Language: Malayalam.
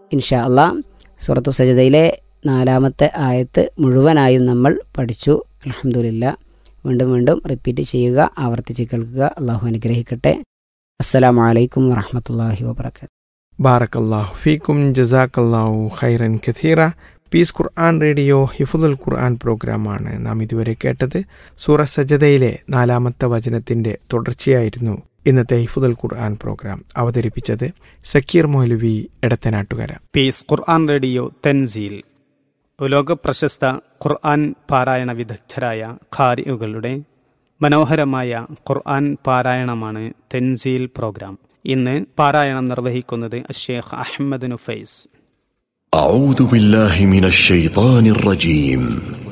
ഇൻഷാ അള്ളാ സൂറത്തു സജദയിലെ നാലാമത്തെ ആയത്ത് മുഴുവനായും നമ്മൾ പഠിച്ചു അലഹമുല്ല വീണ്ടും വീണ്ടും റിപ്പീറ്റ് ചെയ്യുക ആവർത്തിച്ച് കേൾക്കുക അള്ളാഹു അനുഗ്രഹിക്കട്ടെ അസ്സലാമു അലൈക്കും വറഹമത്തല്ലാഹി വബർക്കാത്തു ബാറക്കല്ലാഹു ഫീക്കും ജസാക്കല്ലാഹു ഖൈറൻ കഥീറ പീസ് ഖുർആൻ റേഡിയോ ഹിഫുദുൽ ഖുർആൻ പ്രോഗ്രാമാണ് നാം ഇതുവരെ കേട്ടത് സൂറ സജദയിലെ നാലാമത്തെ വചനത്തിന്റെ തുടർച്ചയായിരുന്നു ഇന്നത്തെ ഹിഫുദുൽ ഖുർആൻ പ്രോഗ്രാം അവതരിപ്പിച്ചത് സക്കീർ മൗലവി എടത്തനാട്ടുകര പീസ് ഖുർആൻ റേഡിയോ തെൻസീൽ ലോകപ്രശസ്ത ഖുർആൻ പാരായണ വിദഗ്ധരായ ഖാരികളുടെ മനോഹരമായ ഖുർആൻ പാരായണമാണ് തെൻസീൽ പ്രോഗ്രാം ഇന്ന് പാരായണം നിർവഹിക്കുന്നത് ഷേഖ് അഹമ്മദ് നുഫൈസ് أعوذ بالله من الشيطان الرجيم